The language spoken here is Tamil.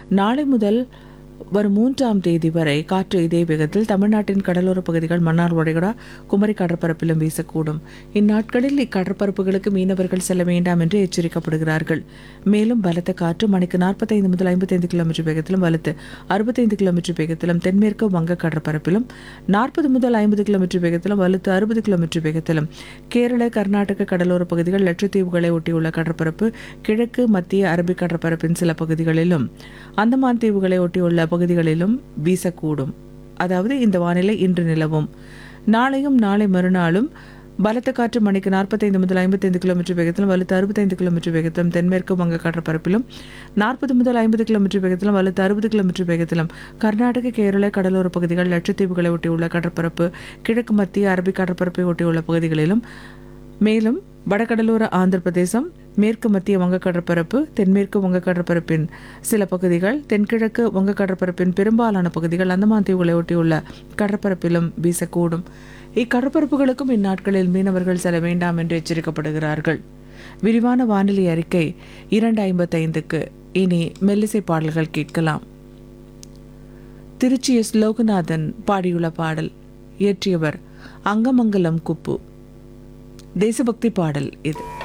நாளை முதல் வரும் மூன்றாம் தேதி வரை காற்று இதே வேகத்தில் தமிழ்நாட்டின் கடலோர பகுதிகள் மன்னார் வளைகுடா குமரி கடற்பரப்பிலும் வீசக்கூடும் இந்நாட்களில் இக்கடற்பரப்புகளுக்கு மீனவர்கள் செல்ல வேண்டாம் என்று எச்சரிக்கப்படுகிறார்கள் மேலும் பலத்த காற்று மணிக்கு நாற்பத்தைந்து முதல் ஐம்பத்தைந்து கிலோமீட்டர் வேகத்திலும் வலுத்து அறுபத்தைந்து கிலோமீட்டர் வேகத்திலும் தென்மேற்கு வங்க கடற்பரப்பிலும் நாற்பது முதல் ஐம்பது கிலோமீட்டர் வேகத்திலும் வலுத்து அறுபது கிலோமீட்டர் வேகத்திலும் கேரள கர்நாடக கடலோர பகுதிகள் லட்சத்தீவுகளை ஒட்டியுள்ள கடற்பரப்பு கிழக்கு மத்திய அரபிக் கடற்பரப்பின் சில பகுதிகளிலும் அந்தமான் தீவுகளை ஒட்டியுள்ள பகுதிகளிலும் வீசக்கூடும் அதாவது இந்த வானிலை இன்று நிலவும் நாளையும் நாளை மறுநாளும் பலத்த காற்று மணிக்கு நாற்பத்தைந்து முதல் ஐம்பத்தைந்து கிலோமீட்டர் வேகத்திலும் வலுத்து அறுபத்தைந்து கிலோமீட்டர் வேகத்திலும் தென்மேற்கு வங்க கடற்பரப்பிலும் நாற்பது முதல் ஐம்பது கிலோமீட்டர் வேகத்திலும் வலுத்து அறுபது கிலோமீட்டர் வேகத்திலும் கர்நாடக கேரள கடலோர பகுதிகள் லட்சத்தீவுகளை ஒட்டியுள்ள கடற்பரப்பு கிழக்கு மத்திய அரபிக் கடற்பரப்பை ஒட்டியுள்ள பகுதிகளிலும் மேலும் வடகடலோர ஆந்திர பிரதேசம் மேற்கு மத்திய வங்க கடற்பரப்பு தென்மேற்கு வங்க கடற்பரப்பின் சில பகுதிகள் தென்கிழக்கு வங்க கடற்பரப்பின் பெரும்பாலான பகுதிகள் அந்தமான் தீவுகளை ஒட்டியுள்ள கடற்பரப்பிலும் வீசக்கூடும் இக்கடற்பரப்புகளுக்கும் இந்நாட்களில் மீனவர்கள் செல்ல வேண்டாம் என்று எச்சரிக்கப்படுகிறார்கள் விரிவான வானிலை அறிக்கை இரண்டு ஐம்பத்தைந்துக்கு இனி மெல்லிசை பாடல்கள் கேட்கலாம் திருச்சி எஸ் லோகநாதன் பாடியுள்ள பாடல் இயற்றியவர் அங்கமங்கலம் குப்பு தேசபக்தி பாடல் இது